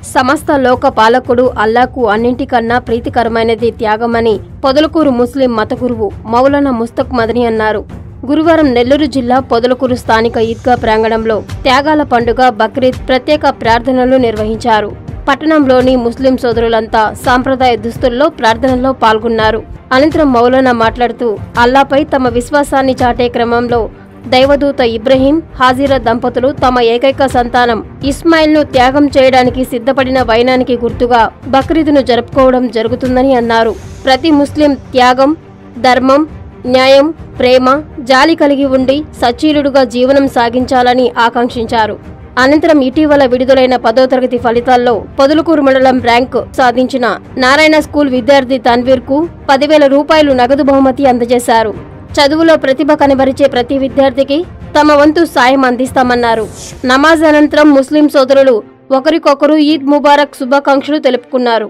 సమస్త లోక పాలకుడు అల్లాకు అన్నింటికన్నా ప్రీతికరమైనది త్యాగమని పొదలకూరు ముస్లిం మత గురువు మౌలానా ముస్తక్ మదని అన్నారు గురువారం నెల్లూరు జిల్లా పొదలకూరు స్థానిక ఈద్గా ప్రాంగణంలో త్యాగాల పండుగ బక్రీద్ ప్రత్యేక ప్రార్థనలు నిర్వహించారు పట్టణంలోని ముస్లిం సోదరులంతా సాంప్రదాయ దుస్తుల్లో ప్రార్థనలో పాల్గొన్నారు అనంతరం మౌలానా మాట్లాడుతూ అల్లాపై తమ విశ్వాసాన్ని చాటే క్రమంలో దైవదూత ఇబ్రహీం హాజీరా దంపతులు తమ ఏకైక సంతానం ఇస్మాయిల్ను త్యాగం చేయడానికి సిద్ధపడిన వైనానికి గుర్తుగా బక్రీదును జరుపుకోవడం జరుగుతుందని అన్నారు ప్రతి ముస్లిం త్యాగం ధర్మం న్యాయం ప్రేమ జాలి కలిగి ఉండి సచ్చీలుడుగా జీవనం సాగించాలని ఆకాంక్షించారు అనంతరం ఇటీవల విడుదలైన పదో తరగతి ఫలితాల్లో పొదలకూరు మండలం ర్యాంకు సాధించిన నారాయణ స్కూల్ విద్యార్థి తన్వీర్ కు పదివేల రూపాయలు నగదు బహుమతి అందజేశారు చదువులో ప్రతిభ కనబరిచే ప్రతి విద్యార్థికి తమ వంతు సాయం అందిస్తామన్నారు నమాజ్ అనంతరం ముస్లిం సోదరులు ఒకరికొకరు ఈద్ ముబారక్ శుభాకాంక్షలు తెలుపుకున్నారు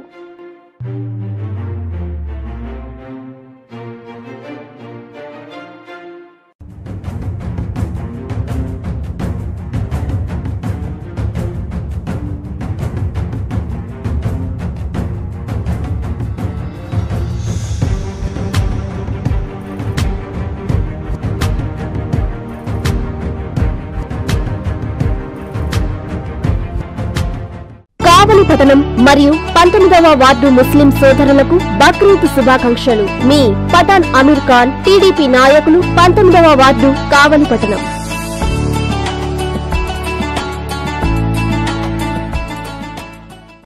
కావలి పట్టణం మరియు పంతొమ్మిదవ వార్డు ముస్లిం సోదరులకు బక్రీద్ శుభాకాంక్షలు మీ పఠాన్ అమీర్ ఖాన్ టీడీపీ నాయకులు పంతొమ్మిదవ వార్డు కావలి పట్టణం